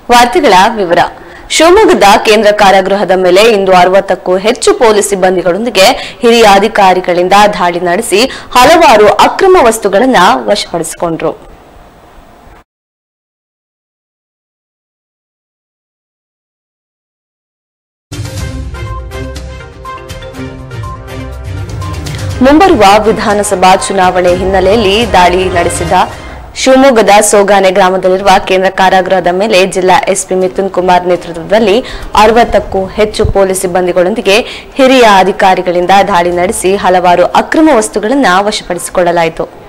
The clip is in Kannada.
ವಾರ್ತೆಗಳ ವಿವರ ಶಿವಮೊಗ್ಗದ ಕೇಂದ್ರ ಕಾರಾಗೃಹದ ಮೇಲೆ ಇಂದು ಅರವತ್ತಕ್ಕೂ ಹೆಚ್ಚು ಪೊಲೀಸ್ ಸಿಬ್ಬಂದಿಗಳೊಂದಿಗೆ ಹಿರಿಯ ಅಧಿಕಾರಿಗಳಿಂದ ದಾಳಿ ನಡೆಸಿ ಹಲವಾರು ಅಕ್ರಮ ವಸ್ತುಗಳನ್ನು ವಶಪಡಿಸಿಕೊಂಡರು ಮುಂಬರುವ ವಿಧಾನಸಭಾ ಚುನಾವಣೆ ಹಿನ್ನೆಲೆಯಲ್ಲಿ ದಾಳಿ ನಡೆಸಿದ ಶಿವಮೊಗ್ಗದ ಸೋಗಾನೆ ಗ್ರಾಮದಲ್ಲಿರುವ ಕೇಂದ್ರ ಕಾರಾಗೃಹದ ಮೇಲೆ ಜಿಲ್ಲಾ ಎಸ್ಪಿ ಮಿಥುನ್ ಕುಮಾರ್ ನೇತೃತ್ವದಲ್ಲಿ ಅರವತ್ತಕ್ಕೂ ಹೆಚ್ಚು ಪೊಲೀಸ್ ಸಿಬ್ಬಂದಿಗಳೊಂದಿಗೆ ಹಿರಿಯ ಅಧಿಕಾರಿಗಳಿಂದ ದಾಳಿ ನಡೆಸಿ ಹಲವಾರು ಅಕ್ರಮ ವಸ್ತುಗಳನ್ನು ವಶಪಡಿಸಿಕೊಳ್ಳಲಾಯಿತು